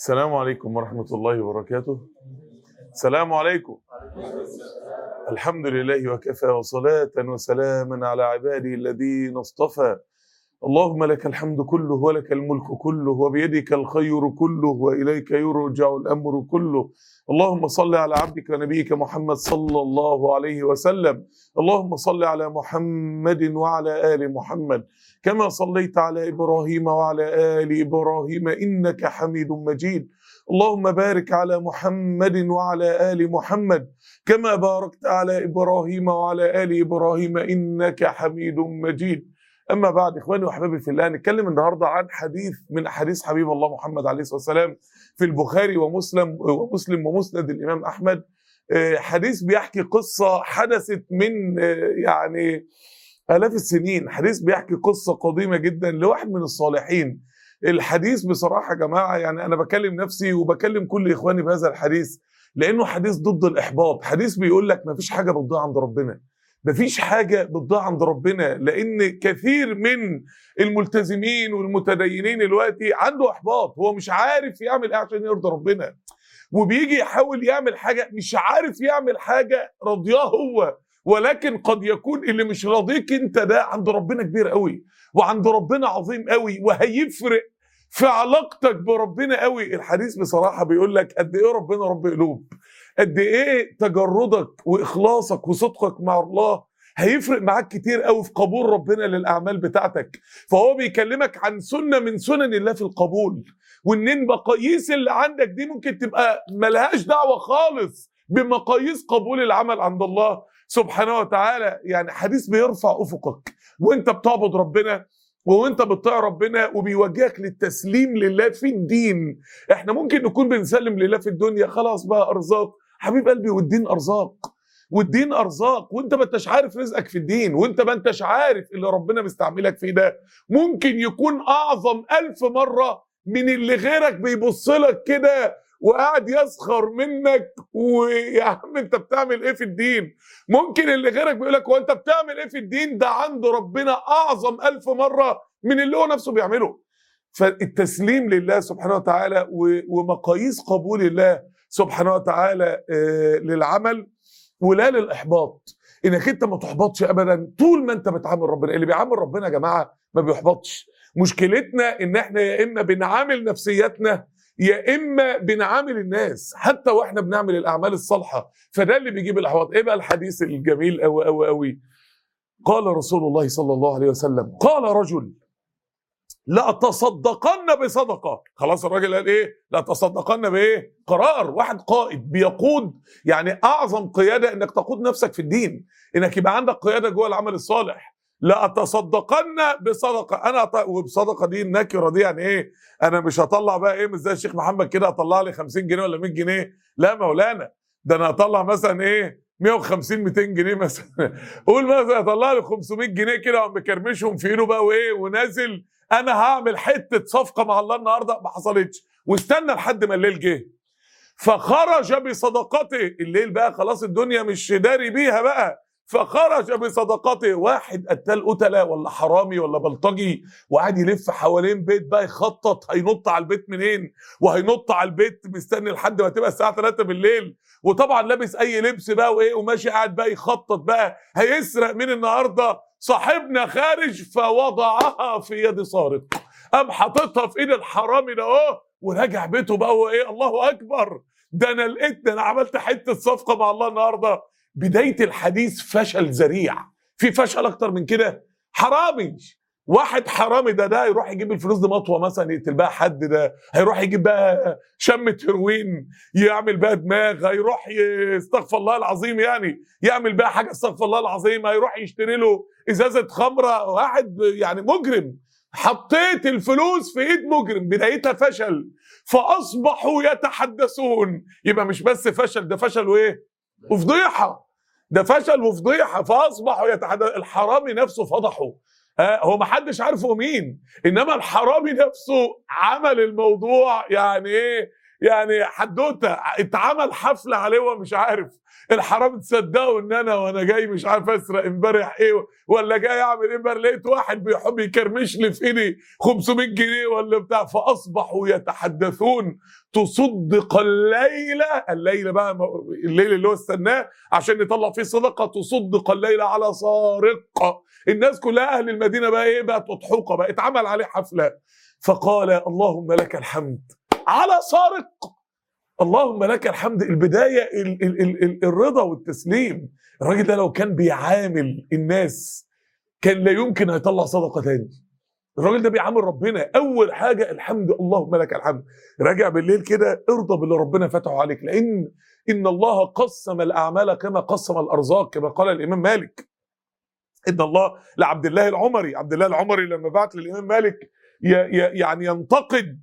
السلام عليكم ورحمة الله وبركاته السلام عليكم الحمد لله وكفى وصلاة وسلاما على عباده الذين اصطفى اللهم لك الحمد كله ولك الملك كله وبيدك الخير كله وإليك يرجع الأمر كله اللهم صل على عبدك ونبيك محمد صلى الله عليه وسلم اللهم صل على محمد وعلى آل محمد كما صليت على إبراهيم وعلى آل إبراهيم إنك حميد مجيد اللهم بارك على محمد وعلى آل محمد كما باركت على إبراهيم وعلى آل إبراهيم إنك حميد مجيد أما بعد إخواني وأحبابي في الله نتكلم النهاردة عن حديث من أحاديث حبيب الله محمد عليه الصلاة والسلام في البخاري ومسلم ومسلم ومسند الإمام أحمد حديث بيحكي قصة حدثت من يعني آلاف السنين حديث بيحكي قصة قديمة جدا لواحد من الصالحين الحديث بصراحة يا جماعة يعني أنا بكلم نفسي وبكلم كل إخواني بهذا الحديث لأنه حديث ضد الإحباط حديث بيقول لك مفيش حاجة بتضيع عند ربنا مفيش حاجة بتضيع عند ربنا لأن كثير من الملتزمين والمتدينين دلوقتي عنده إحباط هو مش عارف يعمل إيه عشان يرضي ربنا وبيجي يحاول يعمل حاجة مش عارف يعمل حاجة رضياه هو ولكن قد يكون اللي مش راضيك انت ده عند ربنا كبير قوي وعند ربنا عظيم قوي وهيفرق في علاقتك بربنا قوي الحديث بصراحة بيقول لك قد ايه ربنا رب قلوب قد ايه تجردك واخلاصك وصدقك مع الله هيفرق معاك كتير قوي في قبول ربنا للاعمال بتاعتك فهو بيكلمك عن سنه من سنن الله في القبول وان المقاييس اللي عندك دي ممكن تبقى ملهاش دعوه خالص بمقاييس قبول العمل عند الله سبحانه وتعالى يعني حديث بيرفع افقك وانت بتعبد ربنا وانت بتطيع ربنا وبيوجهك للتسليم لله في الدين احنا ممكن نكون بنسلم لله في الدنيا خلاص بقى ارزاق حبيب قلبي والدين ارزاق والدين ارزاق وانت ما انتش عارف رزقك في الدين وانت ما انتش عارف اللي ربنا مستعملك فيه ده ممكن يكون اعظم الف مره من اللي غيرك بيبص لك كده وقاعد يسخر منك ويا عم انت بتعمل ايه في الدين ممكن اللي غيرك بيقول لك هو انت بتعمل ايه في الدين ده عند ربنا اعظم الف مره من اللي هو نفسه بيعمله فالتسليم لله سبحانه وتعالى ومقاييس قبول الله سبحانه وتعالى للعمل ولا للاحباط انك انت ما تحبطش ابدا طول ما انت بتعامل ربنا اللي بيعامل ربنا يا جماعه ما بيحبطش مشكلتنا ان احنا يا اما بنعامل نفسياتنا يا اما بنعامل الناس حتى واحنا بنعمل الاعمال الصالحه فده اللي بيجيب الاحباط ايه بقى الحديث الجميل قوي قوي قوي قال رسول الله صلى الله عليه وسلم قال رجل لأتصدقن بصدقة خلاص الراجل قال ايه لأتصدقن بايه قرار واحد قائد بيقود يعني اعظم قيادة انك تقود نفسك في الدين انك يبقى عندك قيادة جوه العمل الصالح لأتصدقن بصدقة أنا أط... وبصدقة دي النكرة دي يعني إيه؟ أنا مش هطلع بقى إيه مش زي الشيخ محمد كده أطلع لي 50 جنيه ولا 100 جنيه لا مولانا ده أنا هطلع مثلا إيه 150 200 جنيه مثلا قول مثلا اطلع لي 500 جنيه كده وأقوم مكرمشهم في ايده بقى وايه ونازل انا هعمل حته صفقه مع الله النهارده ما حصلتش واستنى لحد ما الليل جه فخرج بصدقته الليل بقى خلاص الدنيا مش داري بيها بقى فخرج بصدقته واحد قتال قتله ولا حرامي ولا بلطجي وقاعد يلف حوالين بيت بقى يخطط هينط على البيت منين وهينط على البيت مستني لحد ما تبقى الساعه 3 بالليل وطبعا لابس اي لبس بقى وايه وماشي قاعد بقى يخطط بقى هيسرق مين النهارده صاحبنا خارج فوضعها في يد سارق قام حاططها في ايد الحرامي ده اهو وراجع بيته بقى هو ايه الله اكبر ده انا لقيت ده انا عملت حته صفقه مع الله النهارده بدايه الحديث فشل ذريع في فشل اكتر من كده حرامي واحد حرامي ده ده يروح يجيب الفلوس دي مطوه مثلا يقتل بقى حد ده هيروح يجيب بقى شمه هيروين يعمل بقى دماغ هيروح استغفر الله العظيم يعني يعمل بقى حاجه استغفر الله العظيم هيروح يشتري له ازازه خمره واحد يعني مجرم حطيت الفلوس في ايد مجرم بدايتها فشل فاصبحوا يتحدثون يبقى مش بس فشل ده فشل وايه وفضيحه ده فشل وفضيحه فاصبحوا يتحدث الحرامي نفسه فضحه آه هو ما حدش عارفه مين انما الحرامي نفسه عمل الموضوع يعني ايه يعني حدوته اتعمل حفله عليه وهو مش عارف الحرام تصدقوا ان انا وانا جاي مش عارف اسرق امبارح ايه ولا جاي اعمل ايه امبارح لقيت واحد بيحب يكرمش لي في ايدي 500 جنيه ولا بتاع فاصبحوا يتحدثون تصدق الليله الليله بقى الليل اللي هو استناه عشان يطلع فيه صدقه تصدق الليله على سارق الناس كلها اهل المدينه بقى ايه بقت مضحوكه بقى اتعمل عليه حفله فقال اللهم لك الحمد على سارق اللهم لك الحمد البدايه ال ال ال ال الرضا والتسليم الراجل ده لو كان بيعامل الناس كان لا يمكن هيطلع صدقه تاني الراجل ده بيعامل ربنا اول حاجه الحمد اللهم لك الحمد راجع بالليل كده ارضى باللي ربنا فتحه عليك لان ان الله قسم الاعمال كما قسم الارزاق كما قال الامام مالك ان الله لعبد الله العمري عبد الله العمري لما بعت للامام مالك يعني ينتقد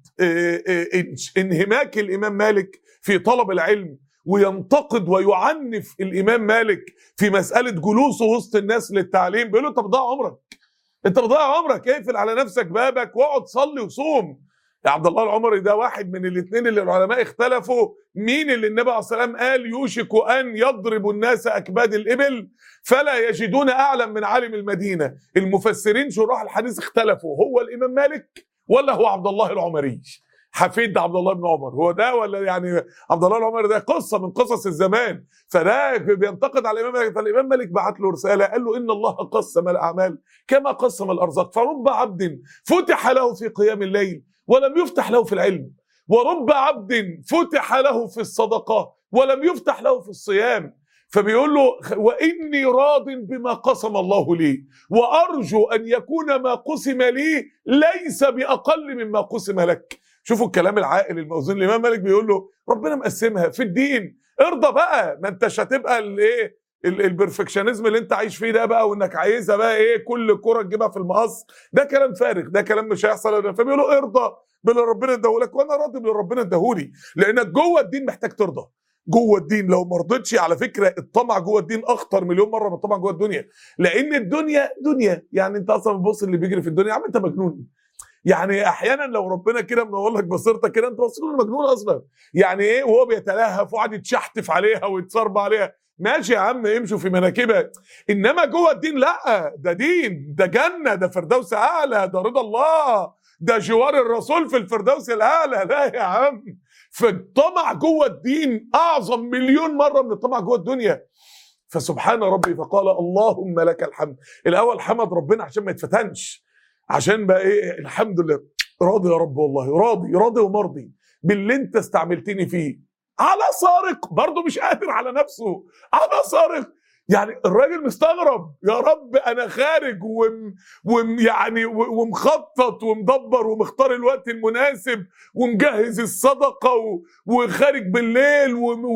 انهماك الامام مالك في طلب العلم وينتقد ويعنف الامام مالك في مساله جلوسه وسط الناس للتعليم بيقول له انت بتضيع عمرك انت بتضيع عمرك اقفل على نفسك بابك واقعد صلي وصوم يا عبد الله العمري ده واحد من الاثنين اللي العلماء اختلفوا مين اللي النبي عليه الصلاه والسلام قال يوشك ان يضرب الناس اكباد الابل فلا يجدون اعلم من عالم المدينه المفسرين شراح الحديث اختلفوا هو الامام مالك ولا هو عبد الله العمري حفيد عبد الله بن عمر هو ده ولا يعني عبد الله العمري ده قصه من قصص الزمان فده بينتقد على الامام مالك فالامام مالك بعت له رساله قال له ان الله قسم الاعمال كما قسم الارزاق فرب عبد فتح له في قيام الليل ولم يفتح له في العلم ورب عبد فتح له في الصدقه ولم يفتح له في الصيام فبيقول له واني راض بما قسم الله لي وارجو ان يكون ما قسم لي ليس باقل مما قسم لك شوفوا الكلام العاقل الموزون الامام مالك بيقول له ربنا مقسمها في الدين ارضى بقى ما انتش هتبقى الايه البرفكشنزم اللي انت عايش فيه ده بقى وانك عايزها بقى ايه كل كره تجيبها في المقص ده كلام فارغ ده كلام مش هيحصل فبيقولوا ارضى باللي ربنا اداهولك وانا راضي باللي ربنا اداهولي لانك جوه الدين محتاج ترضى جوه الدين لو ما رضيتش على فكره الطمع جوه الدين اخطر مليون مره من الطمع جوه الدنيا لان الدنيا دنيا يعني انت اصلا بتبص اللي بيجري في الدنيا يا عم انت مجنون يعني احيانا لو ربنا كده منور لك بصيرتك كده انت بصير مجنون اصلا يعني ايه وهو بيتلهف وقعد يتشحتف عليها ويتصرب عليها ماشي يا عم امشوا في مناكبها انما جوه الدين لا ده دين ده جنه ده فردوس اعلى ده رضا الله ده جوار الرسول في الفردوس الاعلى لا يا عم فالطمع جوه الدين اعظم مليون مره من الطمع جوه الدنيا فسبحان ربي فقال اللهم لك الحمد الاول حمد ربنا عشان ما يتفتنش عشان بقى ايه الحمد لله راضي يا رب والله راضي راضي ومرضي باللي انت استعملتني فيه على سارق برضه مش قادر على نفسه على سارق يعني الراجل مستغرب يا رب انا خارج وم وم يعني ومخطط ومدبر ومختار الوقت المناسب ومجهز الصدقه و وخارج بالليل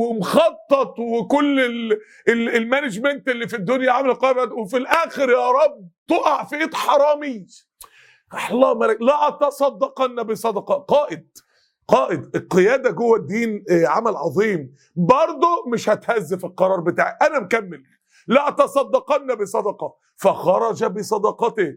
ومخطط وكل ال ال المانجمنت اللي في الدنيا عامل قائمه وفي الاخر يا رب تقع في ايد حرامي الله ملك لا تصدقن بصدقه قائد قائد القياده جوه الدين عمل عظيم برضه مش هتهز في القرار بتاعي انا مكمل لا تصدقن بصدقه فخرج بصدقته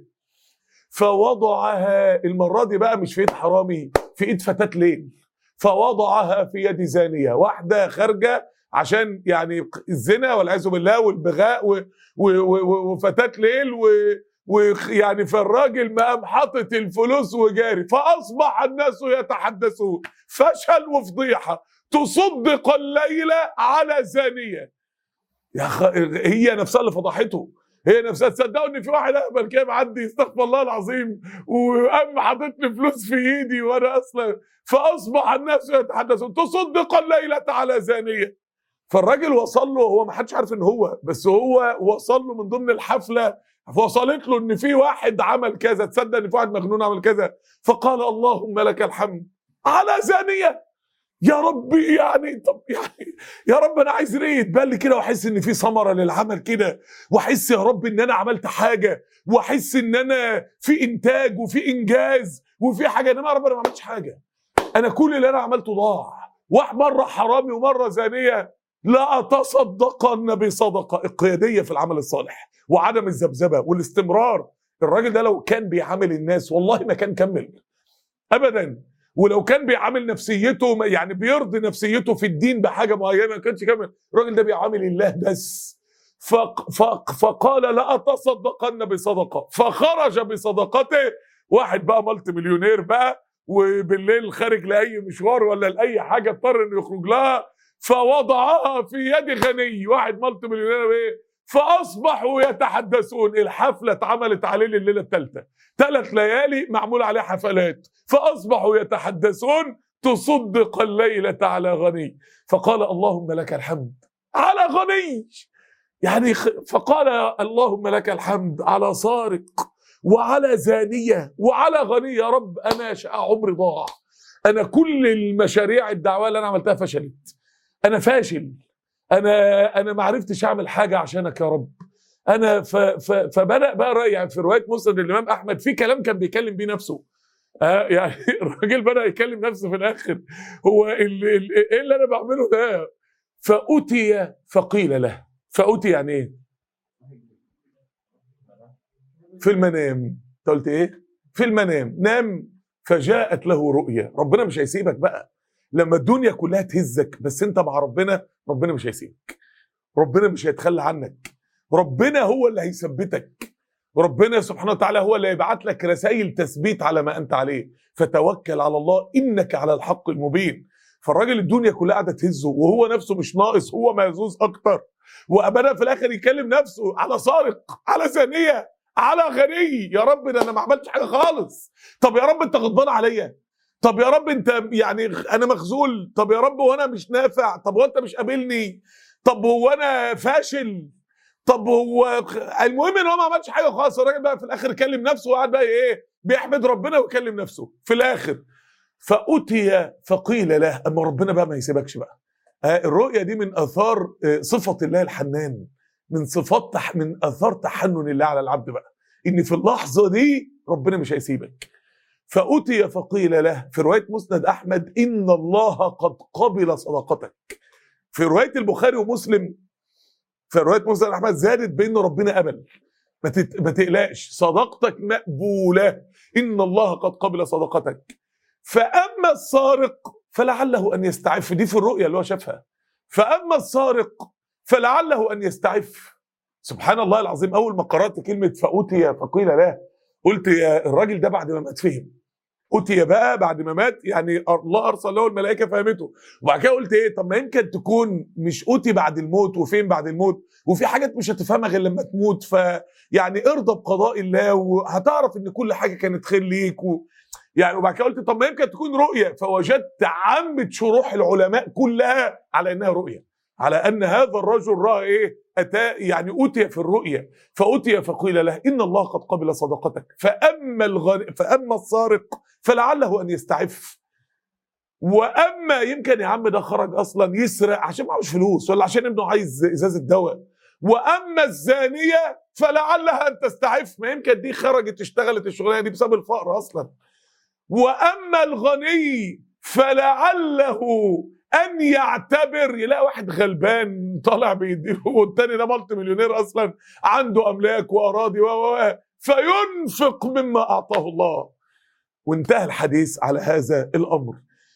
فوضعها المره دي بقى مش في ايد حرامي في ايد فتاه ليل فوضعها في يد زانيه واحده خارجه عشان يعني الزنا والعياذ بالله والبغاء وفتاه ليل و ويعني فالراجل ما قام حاطط الفلوس وجاري فاصبح الناس يتحدثون فشل وفضيحه تصدق الليله على زانيه يا خ... هي نفسها اللي فضحته هي نفسها تصدقوا ان في واحد اهبل كده معدي استغفر الله العظيم وقام حاطط لي فلوس في ايدي وانا اصلا فاصبح الناس يتحدثون تصدق الليله على زانيه فالراجل وصل له هو ما حدش عارف ان هو بس هو وصل له من ضمن الحفله فوصلت له ان في واحد عمل كذا تصدق ان في واحد مجنون عمل كذا فقال اللهم لك الحمد على زانيه يا رب يعني طب يعني يا رب انا عايز ريه يتبان لي كده واحس ان في ثمره للعمل كده واحس يا رب ان انا عملت حاجه واحس ان انا في انتاج وفي انجاز وفي حاجه انما يا رب انا ما عملتش حاجه انا كل اللي انا عملته ضاع واحد مره حرامي ومره زانيه لا تصدقن بصدقه القياديه في العمل الصالح وعدم الذبذبه والاستمرار الراجل ده لو كان بيعامل الناس والله ما كان كمل ابدا ولو كان بيعامل نفسيته يعني بيرضي نفسيته في الدين بحاجه معينه ما كانش كامل الراجل ده بيعامل الله بس فق فق فقال لا اتصدقن بصدقه فخرج بصدقته واحد بقى مالتي مليونير بقى وبالليل خارج لاي مشوار ولا لاي حاجه اضطر انه يخرج لها فوضعها في يد غني واحد مالتي مليونير ايه فاصبحوا يتحدثون الحفله اتعملت عليه الليله الثالثه ثلاث ليالي معمول عليه حفلات فاصبحوا يتحدثون تصدق الليله على غني فقال اللهم لك الحمد على غني يعني فقال اللهم لك الحمد على سارق وعلى زانيه وعلى غني يا رب انا عمري ضاع انا كل المشاريع الدعوه اللي انا عملتها فشلت انا فاشل انا انا ما عرفتش اعمل حاجه عشانك يا رب انا ف ف فبدا بقى يعني في روايه مسند الامام احمد في كلام كان بيكلم بيه نفسه آه يعني الراجل بدا يكلم نفسه في الاخر هو اللي ايه اللي انا بعمله ده فاتي فقيل له فاتي يعني ايه في المنام انت قلت ايه في المنام نام فجاءت له رؤيا ربنا مش هيسيبك بقى لما الدنيا كلها تهزك بس انت مع ربنا ربنا مش هيسيبك ربنا مش هيتخلى عنك ربنا هو اللي هيثبتك ربنا سبحانه وتعالى هو اللي هيبعت لك رسائل تثبيت على ما انت عليه فتوكل على الله انك على الحق المبين فالراجل الدنيا كلها قاعده تهزه وهو نفسه مش ناقص هو مهزوز اكتر وابدا في الاخر يكلم نفسه على سارق على زانيه على غني يا رب ده انا ما عملتش حاجه خالص طب يا رب انت غضبان عليا طب يا رب انت يعني انا مخزول طب يا رب وانا مش نافع طب هو انت مش قابلني طب هو انا فاشل طب هو المهم ان هو ما عملش حاجه خالص الراجل بقى في الاخر كلم نفسه وقعد بقى ايه بيحمد ربنا ويكلم نفسه في الاخر فأتي فقيل له اما ربنا بقى ما يسيبكش بقى الرؤيه دي من اثار صفه الله الحنان من صفات تح من اثار تحنن الله على العبد بقى ان في اللحظه دي ربنا مش هيسيبك فأتي فقيل له في رواية مسند أحمد إن الله قد قبل صدقتك في رواية البخاري ومسلم في رواية مسند أحمد زادت بأن ربنا قبل ما, تت... ما تقلقش صدقتك مقبولة إن الله قد قبل صدقتك فأما السارق فلعله أن يستعف دي في الرؤيا اللي هو شافها فأما السارق فلعله أن يستعف سبحان الله العظيم أول ما قرأت كلمة فأتي فقيل له قلت يا الراجل ده بعد ما مات فهم أتي بقى بعد ما مات يعني الله أرسل له الملائكة فهمته وبعد كده قلت إيه طب ما يمكن تكون مش أتي بعد الموت وفين بعد الموت وفي حاجات مش هتفهمها غير لما تموت فيعني ارضى بقضاء الله وهتعرف إن كل حاجة كانت خير ليك و يعني وبعد كده قلت طب ما يمكن تكون رؤية فوجدت عامة شروح العلماء كلها على إنها رؤية على ان هذا الرجل راى ايه اتى يعني اوتي في الرؤيا فاتي فقيل له ان الله قد قبل صدقتك فاما الغن... فاما السارق فلعله ان يستعف واما يمكن يا عم ده خرج اصلا يسرق عشان معهوش فلوس ولا عشان ابنه عايز ازازه دواء واما الزانيه فلعلها ان تستعف ما يمكن دي خرجت اشتغلت الشغلانه دي بسبب الفقر اصلا واما الغني فلعله ان يعتبر يلاقي واحد غلبان طالع بيديله والتاني ده مالتي مليونير اصلا عنده املاك واراضي و فينفق مما اعطاه الله وانتهى الحديث على هذا الامر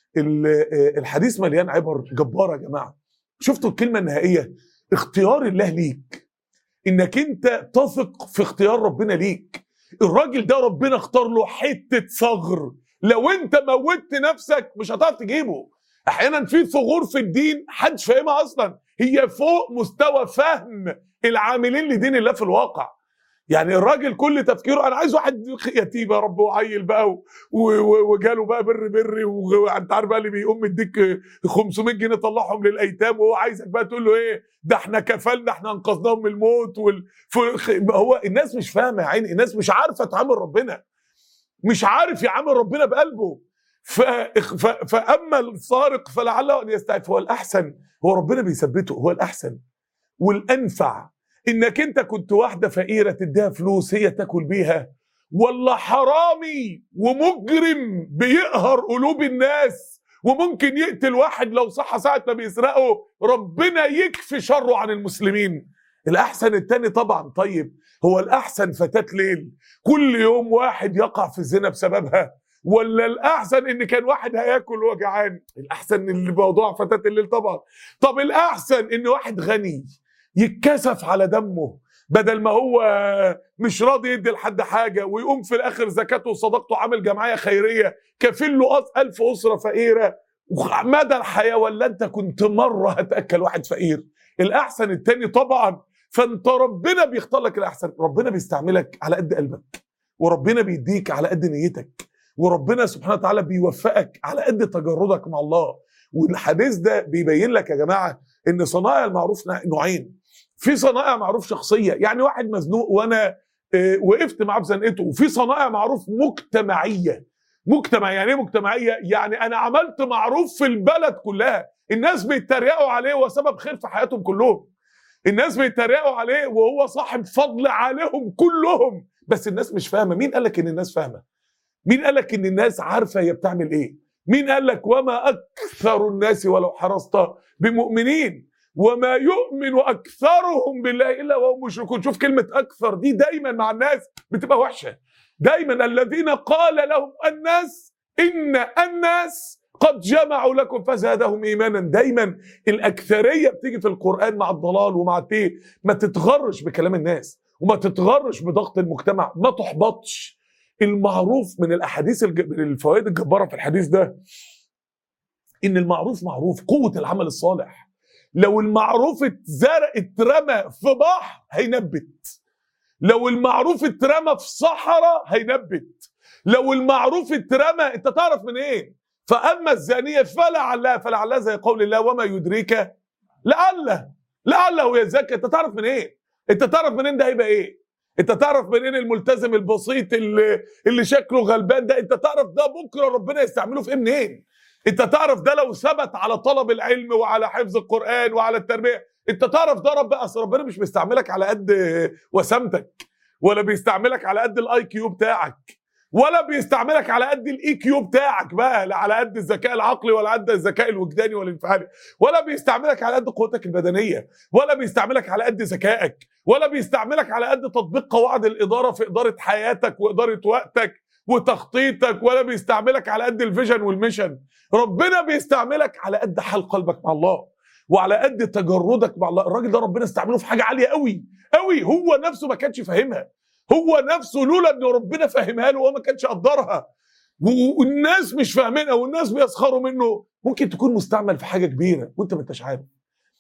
الحديث مليان عبر جباره يا جماعه شفتوا الكلمه النهائيه اختيار الله ليك انك انت تثق في اختيار ربنا ليك الراجل ده ربنا اختار له حته ثغر لو انت موتت نفسك مش هتعرف تجيبه احيانا في ثغور في الدين حدش فاهمها اصلا هي فوق مستوى فهم العاملين لدين الله في الواقع يعني الراجل كل تفكيره انا عايز واحد يتيم يا رب وعيل بقى وجاله بقى بر بري وانت عارف بقى اللي بيقوم يديك 500 جنيه طلعهم للايتام وهو عايزك بقى تقول له ايه ده احنا كفلنا احنا انقذناهم من الموت وال... هو الناس مش فاهمه يا عيني الناس مش عارفه تعامل ربنا مش عارف يعامل ربنا بقلبه ف... ف... فاما السارق فلعله ان يستعف هو الاحسن هو ربنا بيثبته هو الاحسن والانفع انك انت كنت واحده فقيره تديها فلوس هي تاكل بيها ولا حرامي ومجرم بيقهر قلوب الناس وممكن يقتل واحد لو صح ساعه ما بيسرقه ربنا يكفي شره عن المسلمين الاحسن التاني طبعا طيب هو الاحسن فتاه ليل كل يوم واحد يقع في الزنا بسببها ولا الاحسن ان كان واحد هياكل وهو جعان الاحسن ان الموضوع فتاه الليل طبعا طب الاحسن ان واحد غني يتكسف على دمه بدل ما هو مش راضي يدي لحد حاجه ويقوم في الاخر زكاته وصدقته عامل جمعيه خيريه كافل له أص- ألف اسره فقيره مدى الحياه ولا انت كنت مره هتاكل واحد فقير الاحسن التاني طبعا فانت ربنا بيختار لك الاحسن ربنا بيستعملك على قد قلبك وربنا بيديك على قد نيتك وربنا سبحانه وتعالى بيوفقك على قد تجردك مع الله والحديث ده بيبين لك يا جماعه ان صنائع المعروف نوعين في صنائع معروف شخصيه يعني واحد مزنوق وانا آه، وقفت معاه بزنقته وفي صنائع معروف مجتمعيه مجتمع يعني ايه مجتمعيه يعني انا عملت معروف في البلد كلها الناس بيتريقوا عليه وسبب خير في حياتهم كلهم الناس بيتريقوا عليه وهو صاحب فضل عليهم كلهم بس الناس مش فاهمه مين قال لك ان الناس فاهمه مين قال لك ان الناس عارفه هي بتعمل ايه مين قال لك وما اكثر الناس ولو حرصت بمؤمنين وما يؤمن اكثرهم بالله الا وهم مشركون شوف كلمه اكثر دي دايما مع الناس بتبقى وحشه دايما الذين قال لهم الناس ان الناس قد جمعوا لكم فزادهم ايمانا دايما الاكثريه بتيجي في القران مع الضلال ومع التيه ما تتغرش بكلام الناس وما تتغرش بضغط المجتمع ما تحبطش المعروف من الاحاديث الج... من الفوائد الجباره في الحديث ده ان المعروف معروف قوه العمل الصالح لو المعروف اتزرع اترمى في بحر هينبت لو المعروف اترمى في صحراء هينبت لو المعروف اترمى انت تعرف من ايه فاما الزانيه فلعلها فلعلها زي قول الله وما يدريك لعله لعله يزكى انت تعرف من ايه انت تعرف منين ده هيبقى ايه انت تعرف منين الملتزم البسيط اللي اللي شكله غلبان ده انت تعرف ده بكره ربنا يستعمله في ايه منين انت تعرف ده لو ثبت على طلب العلم وعلى حفظ القران وعلى التربيه انت تعرف ده رب اصل ربنا مش بيستعملك على قد وسامتك ولا بيستعملك على قد الاي كيو بتاعك ولا بيستعملك على قد الاي كيو بتاعك بقى لا على قد الذكاء العقلي ولا قد الذكاء الوجداني والانفعالي ولا بيستعملك على قد قوتك البدنيه ولا بيستعملك على قد ذكائك ولا بيستعملك على قد تطبيق قواعد الاداره في اداره حياتك واداره وقتك وتخطيطك ولا بيستعملك على قد الفيجن والميشن ربنا بيستعملك على قد حال قلبك مع الله وعلى قد تجردك مع الله الراجل ده ربنا استعمله في حاجه عاليه قوي قوي هو نفسه ما كانش فاهمها هو نفسه لولا ان ربنا فهمها له هو ما كانش قدرها و- والناس مش فاهمينها والناس بيسخروا منه ممكن تكون مستعمل في حاجه كبيره وانت ما انتش عارف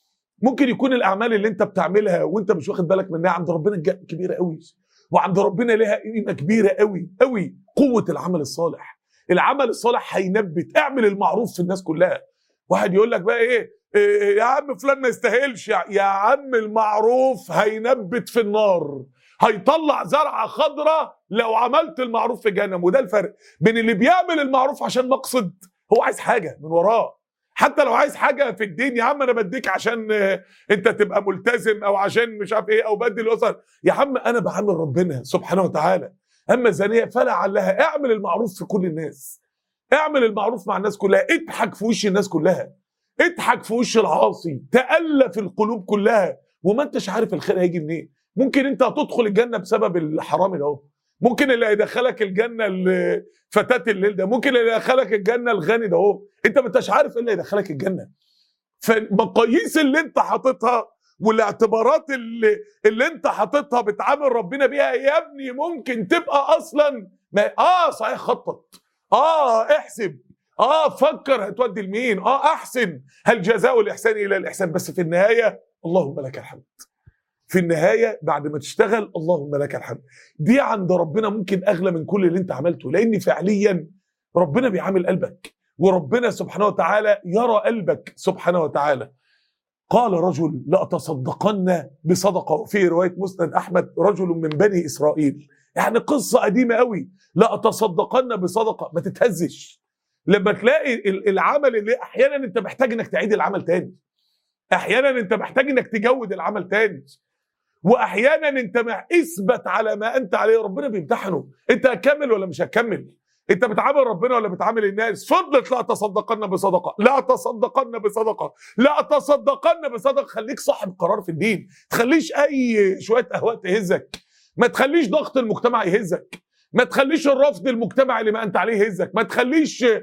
ممكن يكون الاعمال اللي انت بتعملها وانت مش واخد بالك منها عند ربنا ج- كبيره قوي وعند ربنا لها قيمه كبيره قوي قوي قوه العمل الصالح العمل الصالح هينبت اعمل المعروف في الناس كلها واحد يقول لك بقى ايه, إيه يا عم فلان ما يستاهلش يا يا عم المعروف هينبت في النار هيطلع زرعه خضراء لو عملت المعروف في جهنم وده الفرق بين اللي بيعمل المعروف عشان مقصد هو عايز حاجه من وراه حتى لو عايز حاجه في الدين يا عم انا بديك عشان آه، انت تبقى ملتزم او عشان مش عارف ايه او بدي الاسر يا عم انا بعمل ربنا سبحانه وتعالى اما الزانيه فلعلها اعمل المعروف في كل الناس اعمل المعروف مع الناس كلها اضحك في وش الناس كلها اضحك في وش العاصي تألف القلوب كلها وما انتش عارف الخير هيجي منين ممكن انت هتدخل الجنه بسبب الحرام ده اهو ممكن اللي هيدخلك الجنه ال- فتاة الليل ده ممكن اللي هيدخلك الجنه الغني ده اهو انت ما انتش عارف ايه اللي هيدخلك الجنه فالمقاييس اللي انت حاططها والاعتبارات اللي اللي انت حاططها بتعامل ربنا بيها يا ابني ممكن تبقى اصلا ما اه صحيح خطط اه احسب اه فكر هتودي لمين اه احسن هل جزاء الاحسان الى الاحسان بس في النهايه اللهم لك الحمد في النهايه بعد ما تشتغل اللهم لك الحمد دي عند ربنا ممكن اغلى من كل اللي انت عملته لان فعليا ربنا بيعامل قلبك وربنا سبحانه وتعالى يرى قلبك سبحانه وتعالى قال رجل لأتصدقن بصدقة وفي رواية مسند أحمد رجل من بني إسرائيل يعني قصة قديمة قوي لأتصدقن بصدقة ما تتهزش لما تلاقي ال- العمل اللي أحيانا أنت محتاج أنك تعيد العمل تاني أحيانا أنت محتاج أنك تجود العمل تاني واحيانا انت مع اثبت على ما انت عليه ربنا بيمتحنه انت هتكمل ولا مش هتكمل انت بتعامل ربنا ولا بتعامل الناس فضلت لا تصدقن بصدقه لا تصدقن بصدقه لا تصدقن بصدقه خليك صاحب قرار في الدين تخليش اي شويه اهواء تهزك ما تخليش ضغط المجتمع يهزك ما تخليش الرفض المجتمعي اللي ما انت عليه يهزك ما تخليش آه،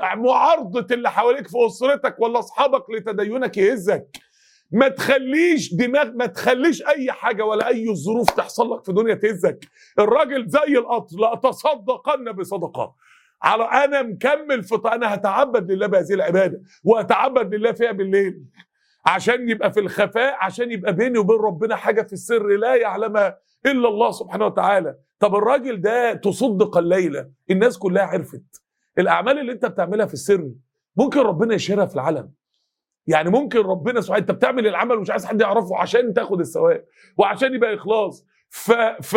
معارضه اللي حواليك في اسرتك ولا اصحابك لتدينك يهزك ما تخليش دماغ ما تخليش اي حاجه ولا اي ظروف تحصل لك في دنيا تهزك الراجل زي القطر لا تصدقن بصدقه على انا مكمل في ط- انا هتعبد لله بهذه العباده واتعبد لله فيها بالليل عشان يبقى في الخفاء عشان يبقى بيني وبين ربنا حاجه في السر لا يعلمها الا الله سبحانه وتعالى طب الراجل ده تصدق الليله الناس كلها عرفت الاعمال اللي انت بتعملها في السر ممكن ربنا يشهرها في العلن يعني ممكن ربنا سبحانه انت بتعمل العمل ومش عايز حد يعرفه عشان تاخد الثواب وعشان يبقى اخلاص ف... ف...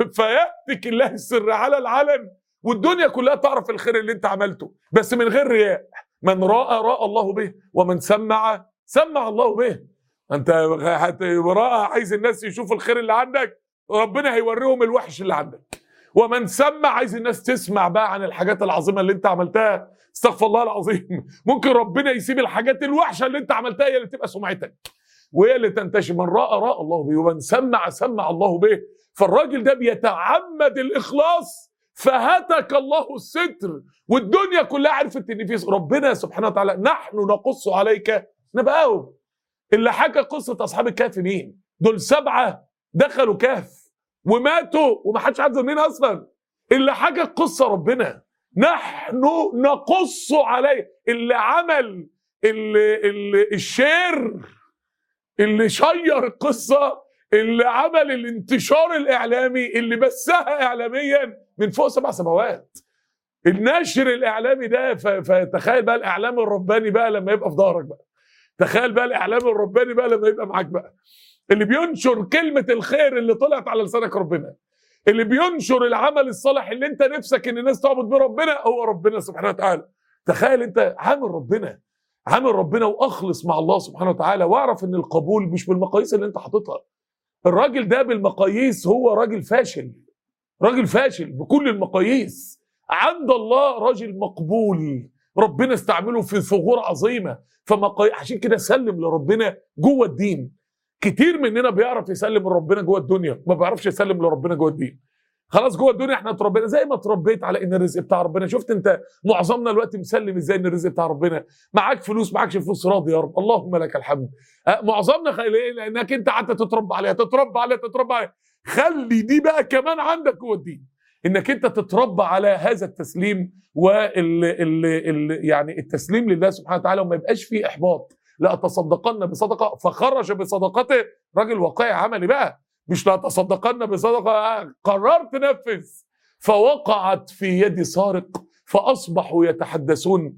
فياتك الله السر على العلن والدنيا كلها تعرف الخير اللي انت عملته بس من غير رياء من راى راى الله به ومن سمع سمع الله به انت هت... راى عايز الناس يشوفوا الخير اللي عندك ربنا هيوريهم الوحش اللي عندك ومن سمع عايز الناس تسمع بقى عن الحاجات العظيمه اللي انت عملتها استغفر الله العظيم ممكن ربنا يسيب الحاجات الوحشه اللي انت عملتها هي اللي تبقى سمعتك وهي اللي تنتشر من راى راى الله به ومن سمع سمع الله به فالراجل ده بيتعمد الاخلاص فهتك الله الستر والدنيا كلها عرفت ان في ربنا سبحانه وتعالى نحن نقص عليك نبأهم اللي حكى قصه اصحاب الكهف مين؟ دول سبعه دخلوا كهف وماتوا ومحدش عارف دول مين اصلا اللي حكى القصه ربنا نحن نقص عليه اللي عمل اللي اللي الشير اللي شير القصه اللي عمل الانتشار الاعلامي اللي بثها اعلاميا من فوق سبع سماوات النشر الاعلامي ده ف- فتخيل بقى الاعلام الرباني بقى لما يبقى في ظهرك بقى تخيل بقى الاعلام الرباني بقى لما يبقى معاك بقى اللي بينشر كلمه الخير اللي طلعت على لسانك ربنا اللي بينشر العمل الصالح اللي انت نفسك ان الناس تعبد بيه ربنا هو ربنا سبحانه وتعالى تخيل انت عامل ربنا عامل ربنا واخلص مع الله سبحانه وتعالى واعرف ان القبول مش بالمقاييس اللي انت حاططها الراجل ده بالمقاييس هو راجل فاشل راجل فاشل بكل المقاييس عند الله راجل مقبول ربنا استعمله في ثغور عظيمه فمقاييس عشان كده سلم لربنا جوه الدين كتير مننا بيعرف يسلم لربنا جوه الدنيا ما بيعرفش يسلم لربنا جوه الدين خلاص جوه الدنيا احنا اتربينا زي ما اتربيت على ان الرزق بتاع ربنا شفت انت معظمنا الوقت مسلم ازاي ان الرزق بتاع ربنا معاك فلوس معاكش فلوس راضي يا رب اللهم لك الحمد أه، معظمنا خير ليه؟ لانك انت حتى تتربى عليها تتربى عليها تتربى عليها خلي دي بقى كمان عندك جوه الدين انك انت تتربى على هذا التسليم وال ال ال يعني التسليم لله سبحانه وتعالى وما يبقاش فيه احباط لا تصدقن بصدقه فخرج بصدقته راجل واقعي عملي بقى مش لا تصدقن بصدقه آه، قررت تنفذ فوقعت في يد سارق فاصبحوا يتحدثون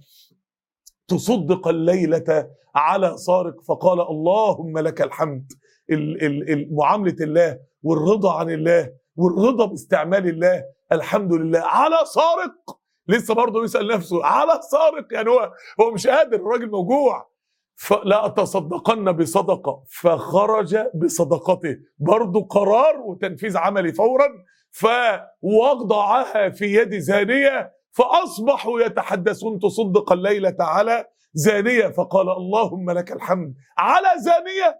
تصدق الليله على سارق فقال اللهم لك الحمد ال- ال- ال- معامله الله والرضا عن الله والرضا باستعمال الله الحمد لله على سارق لسه برضه يسال نفسه على سارق يعني هو هو مش قادر الراجل موجوع فلا تصدقن بصدقه فخرج بصدقته برضه قرار وتنفيذ عملي فورا فوضعها في يد زانيه فاصبحوا يتحدثون تصدق الليله على زانيه فقال اللهم لك الحمد على زانيه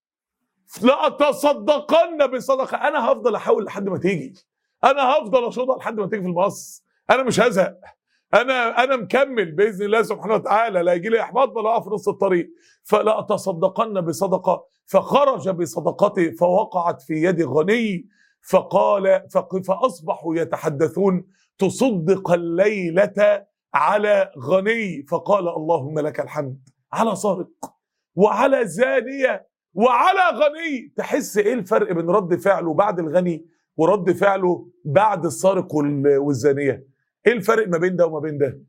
لا تصدقن بصدقه انا هفضل احاول لحد ما تيجي انا هفضل اشوطها لحد ما تيجي في المقص انا مش هزهق انا انا مكمل باذن الله سبحانه وتعالى لا يجي لي احباط ولا اقف في نص الطريق فلا تصدقن بصدقه فخرج بصدقته فوقعت في يد غني فقال فق- فاصبحوا يتحدثون تصدق الليله على غني فقال اللهم لك الحمد على سارق وعلى زانيه وعلى غني تحس ايه الفرق بين رد فعله بعد الغني ورد فعله بعد السارق وال- والزانيه ايه الفرق ما بين ده وما بين ده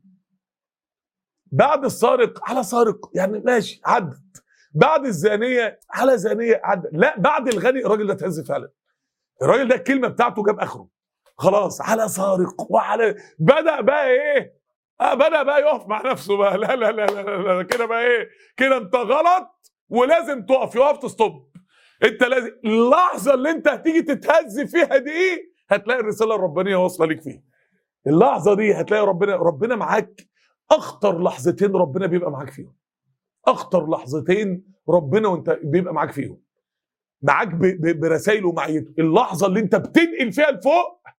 بعد السارق على سارق يعني ماشي عدت بعد الزانيه على زانيه عدت لا بعد الغني الراجل ده اتهز فعلا الراجل ده الكلمه بتاعته جاب اخره خلاص على سارق وعلى بدا بقى ايه آه بدا بقى يقف مع نفسه بقى لا لا لا لا, لا, لا كده بقى ايه كده انت غلط ولازم تقف يقف تستوب انت لازم اللحظه اللي انت هتيجي تتهز فيها دي هتلاقي الرساله الربانيه واصله ليك فيها اللحظه دي هتلاقي ربنا ربنا معاك اخطر لحظتين ربنا بيبقى معاك فيهم اخطر لحظتين ربنا وانت بيبقى معاك فيهم معاك ب- ب- برسائله ومعيته اللحظه اللي انت بتنقل فيها لفوق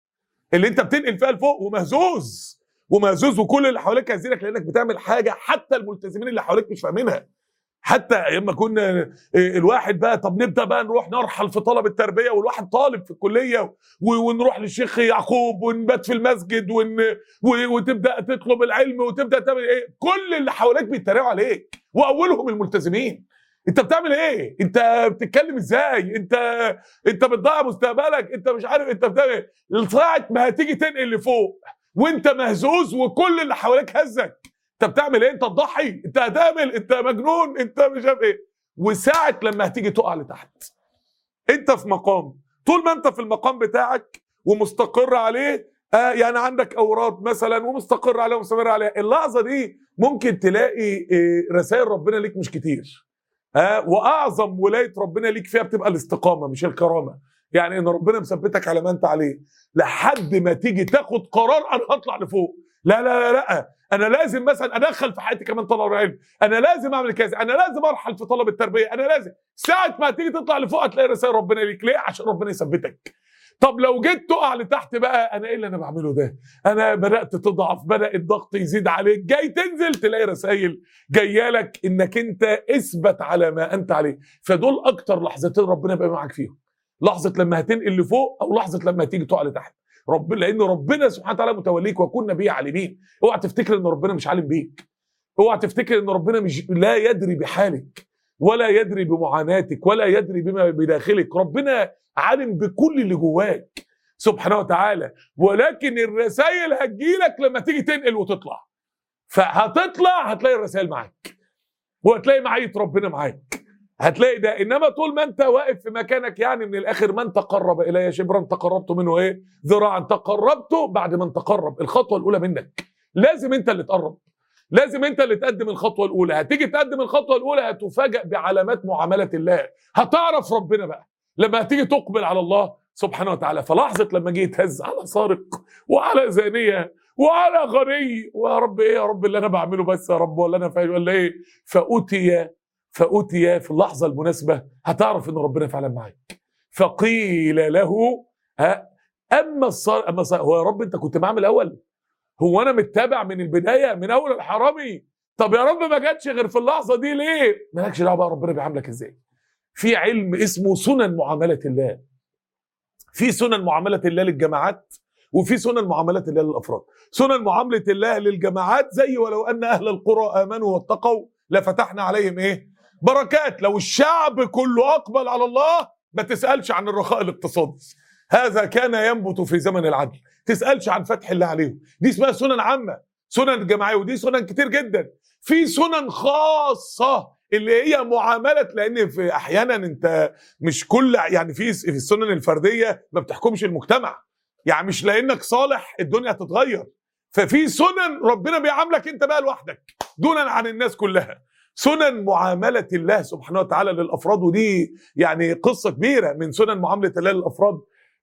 اللي انت بتنقل فيها لفوق ومهزوز ومهزوز وكل اللي حواليك هزينك لانك بتعمل حاجه حتى الملتزمين اللي حواليك مش فاهمينها حتى ايام ما كنا الواحد بقى طب نبدا بقى نروح نرحل في طلب التربيه والواحد طالب في الكليه ونروح للشيخ يعقوب ونبات في المسجد ون وتبدا تطلب العلم وتبدا تعمل ايه كل اللي حواليك بيتريقوا عليك واولهم الملتزمين انت بتعمل ايه انت بتتكلم ازاي انت انت بتضيع مستقبلك انت مش عارف انت بتعمل ساعه ما هتيجي تنقل لفوق وانت مهزوز وكل اللي حواليك هزك انت بتعمل ايه انت تضحي انت هتعمل انت مجنون انت مش عارف ايه وساعه لما هتيجي تقع لتحت انت في مقام طول ما انت في المقام بتاعك ومستقر عليه آه يعني عندك اوراد مثلا ومستقر عليها ومستمر عليها اللحظه دي ممكن تلاقي آه رسائل ربنا ليك مش كتير آه واعظم ولايه ربنا ليك فيها بتبقى الاستقامه مش الكرامه يعني ان ربنا مثبتك على ما انت عليه لحد ما تيجي تاخد قرار انا هطلع لفوق لا لا لا لا انا لازم مثلا ادخل في حياتي كمان طلب العلم انا لازم اعمل كذا انا لازم ارحل في طلب التربيه انا لازم ساعه ما تيجي تطلع لفوق هتلاقي رسائل ربنا ليك ليه عشان ربنا يثبتك طب لو جيت تقع لتحت بقى انا ايه اللي انا بعمله ده انا بدات تضعف بدا الضغط يزيد عليك جاي تنزل تلاقي رسائل جايه لك انك انت اثبت على ما انت عليه فدول اكتر لحظتين ربنا يبقى معاك فيهم لحظه لما هتنقل لفوق او لحظه لما هتيجي تقع لتحت رب لان ربنا سبحانه وتعالى متوليك وكنا به عالمين اوعى تفتكر ان ربنا مش عالم بيك اوعى تفتكر ان ربنا مش لا يدري بحالك ولا يدري بمعاناتك ولا يدري بما بداخلك ربنا عالم بكل اللي جواك سبحانه وتعالى ولكن الرسائل هتجيلك لما تيجي تنقل وتطلع فهتطلع هتلاقي الرسائل معاك وهتلاقي معية ربنا معاك هتلاقي ده انما طول ما انت واقف في مكانك يعني من الاخر من تقرب الي شبرا تقربت منه ايه ذراعا تقربته بعد ما تقرب الخطوه الاولى منك لازم انت اللي تقرب لازم انت اللي تقدم الخطوه الاولى هتيجي تقدم الخطوه الاولى هتفاجئ بعلامات معامله الله هتعرف ربنا بقى لما هتيجي تقبل على الله سبحانه وتعالى فلحظه لما جه يتهز على سارق وعلى زانيه وعلى غني ويا رب ايه يا رب اللي انا بعمله بس يا رب ولا انا فاهم ولا ايه فاتي فأتي في اللحظة المناسبة هتعرف إن ربنا فعلا معاك فقيل له ها أما الصار أما الصار هو يا رب أنت كنت معاه من الأول هو أنا متابع من البداية من أول الحرامي طب يا رب ما جاتش غير في اللحظة دي ليه؟ مالكش دعوة بقى ربنا بيعاملك إزاي في علم اسمه سنن معاملة الله في سنن معاملة الله للجماعات وفي سنن معاملة الله للأفراد سنن معاملة الله للجماعات زي ولو أن أهل القرى آمنوا واتقوا لفتحنا عليهم إيه بركات لو الشعب كله اقبل على الله ما تسالش عن الرخاء الاقتصادي هذا كان ينبت في زمن العدل تسالش عن فتح الله عليهم دي اسمها سنن عامه سنن جماعيه ودي سنن كتير جدا في سنن خاصه اللي هي معامله لان في احيانا انت مش كل يعني في في السنن الفرديه ما بتحكمش المجتمع يعني مش لانك صالح الدنيا هتتغير ففي سنن ربنا بيعاملك انت بقى لوحدك دونا عن الناس كلها سنن معاملة الله سبحانه وتعالى للأفراد ودي يعني قصة كبيرة من سنن معاملة الله للأفراد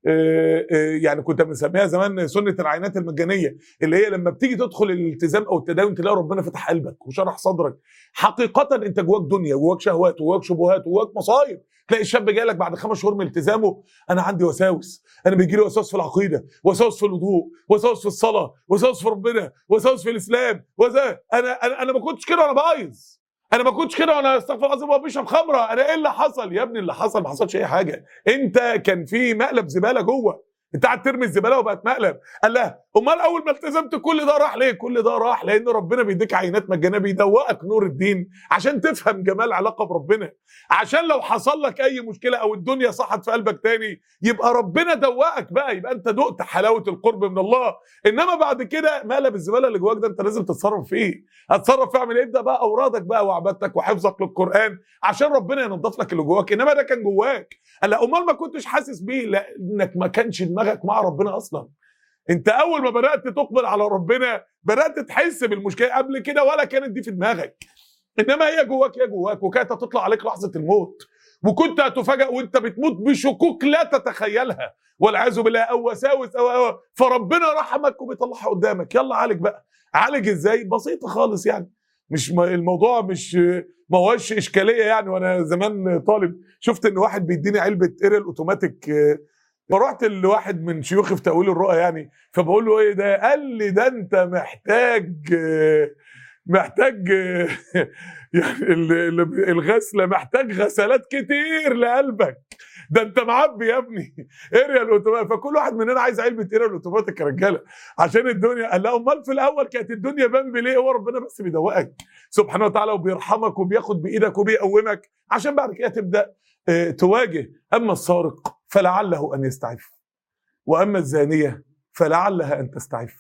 يعني كنت بنسميها زمان سنة العينات المجانية اللي هي لما بتيجي تدخل الالتزام أو التداوم تلاقي ربنا فتح قلبك وشرح صدرك حقيقة أنت جواك دنيا جواك شهوات وجواك شبهات وجواك مصايب تلاقي الشاب جاي لك بعد خمس شهور من التزامه انا عندي وساوس انا بيجي لي وساوس في العقيده وساوس في الوضوء وساوس في الصلاه وساوس في ربنا وساوس في الاسلام وساوس انا انا انا ما كنتش كده وانا بايظ انا ما كنتش كده وانا استغفر الله العظيم بشرب خمره انا ايه اللي حصل يا ابني اللي حصل ما حصلش اي حاجه انت كان في مقلب زباله جوه انت قاعد ترمي الزباله وبقت مقلب قال لها امال اول ما التزمت كل ده راح ليه كل ده راح لان ربنا بيديك عينات مجانيه بيدوقك نور الدين عشان تفهم جمال علاقه بربنا عشان لو حصل لك اي مشكله او الدنيا صحت في قلبك تاني يبقى ربنا دوقك بقى يبقى انت دقت حلاوه القرب من الله انما بعد كده مقلب الزباله اللي جواك ده انت لازم تتصرف فيه هتصرف فيه اعمل ايه ابدا بقى اورادك بقى وعبادتك وحفظك للقران عشان ربنا ينظف لك اللي جواك انما ده كان جواك قال امال ما كنتش حاسس بيه لانك ما كانش دماغك مع ربنا اصلا انت اول ما بدات تقبل على ربنا بدات تحس بالمشكله قبل كده ولا كانت دي في دماغك انما هي جواك هي جواك وكانت هتطلع عليك لحظه الموت وكنت هتفاجئ وانت بتموت بشكوك لا تتخيلها والعياذ بالله او وساوس أو, أو فربنا رحمك وبيطلعها قدامك يلا عالج بقى عالج ازاي بسيطه خالص يعني مش الموضوع مش ما هوش اشكاليه يعني وانا زمان طالب شفت ان واحد بيديني علبه ايرل اوتوماتيك فرحت لواحد من شيوخي في تاويل الرؤى يعني فبقول له ايه ده قال لي ده انت محتاج محتاج يعني ال- ال- الغسله محتاج غسلات كتير لقلبك ده انت معبي يا ابني اريال اوتوماتيك فكل واحد مننا عايز علبه اريال اوتوماتيك يا رجاله عشان الدنيا قال لا امال في الاول كانت الدنيا بامبي ليه هو ربنا بس بيدوقك سبحانه وتعالى وبيرحمك وبياخد بايدك وبيقومك عشان بعد كده تبدا آه، تواجه اما السارق فلعله ان يستعف واما الزانيه فلعلها ان تستعف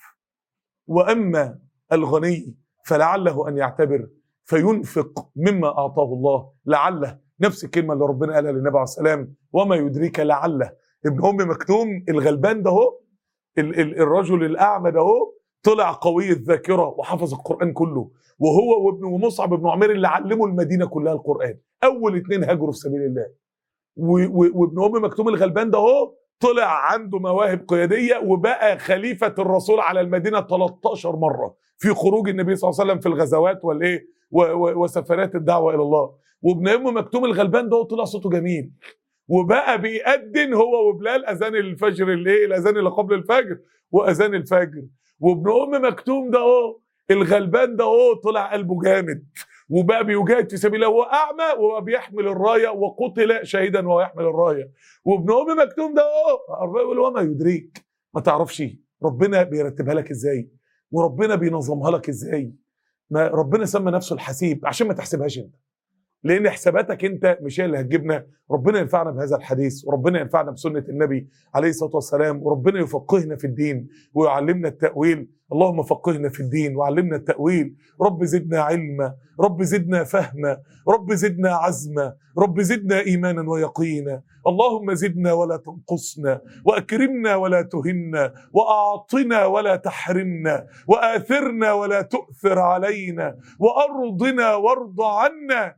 واما الغني فلعله ان يعتبر فينفق مما اعطاه الله لعله نفس الكلمه اللي ربنا قالها للنبي عليه السلام وما يدريك لعله ابن ام مكتوم الغلبان ده هو ال- ال- الرجل الاعمى ده هو طلع قوي الذاكره وحفظ القران كله وهو وابن ومصعب بن عمير اللي علموا المدينه كلها القران اول اتنين هاجروا في سبيل الله و- و- وابن ام مكتوم الغلبان ده هو طلع عنده مواهب قياديه وبقى خليفه الرسول على المدينه 13 مره في خروج النبي صلى الله عليه وسلم في الغزوات والايه و- و- وسفرات الدعوه الى الله وابن ام مكتوم الغلبان ده هو طلع صوته جميل وبقى بيأذن هو وبلال اذان الفجر الايه الاذان اللي قبل الفجر واذان الفجر وابن ام مكتوم ده اهو الغلبان ده اهو طلع قلبه جامد وبقى بيجاهد في سبيل الله وهو اعمى وهو بيحمل الرايه وقتل شهيدا وهو يحمل الرايه وابن ام مكتوم ده اهو ربنا يقول وما يدريك ما تعرفش ربنا بيرتبها لك ازاي وربنا بينظمها لك ازاي ما ربنا سمى نفسه الحسيب عشان ما تحسبهاش انت لان حساباتك انت مش هي اللي هتجيبنا ربنا ينفعنا بهذا الحديث وربنا ينفعنا بسنه النبي عليه الصلاه والسلام وربنا يفقهنا في الدين ويعلمنا التاويل اللهم فقهنا في الدين وعلمنا التاويل رب زدنا علما رب زدنا فهما رب زدنا عزما رب زدنا ايمانا ويقينا اللهم زدنا ولا تنقصنا واكرمنا ولا تهنا واعطنا ولا تحرمنا واثرنا ولا تؤثر علينا وارضنا وارض عنا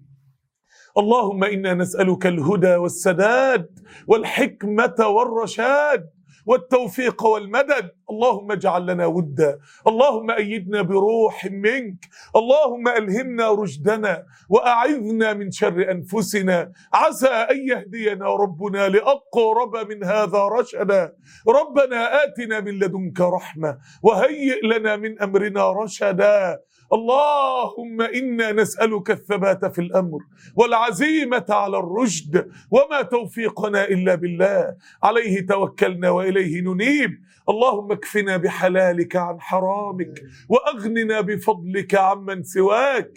اللهم انا نسالك الهدى والسداد والحكمه والرشاد والتوفيق والمدد اللهم اجعل لنا ودا اللهم ايدنا بروح منك اللهم الهمنا رشدنا واعذنا من شر انفسنا عسى ان يهدينا ربنا لاقرب من هذا رشدا ربنا اتنا من لدنك رحمه وهيئ لنا من امرنا رشدا اللهم انا نسالك الثبات في الامر والعزيمه على الرشد وما توفيقنا الا بالله عليه توكلنا واليه ننيب اللهم اكفنا بحلالك عن حرامك واغننا بفضلك عمن سواك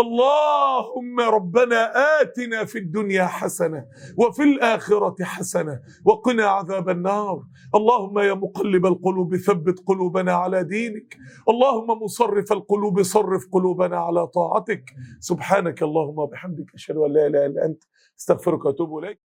اللهم ربنا اتنا في الدنيا حسنه وفي الاخره حسنه وقنا عذاب النار اللهم يا مقلب القلوب ثبت قلوبنا على دينك اللهم مصرف القلوب صرف قلوبنا على طاعتك سبحانك اللهم وبحمدك اشهد ان لا اله الا انت استغفرك واتوب اليك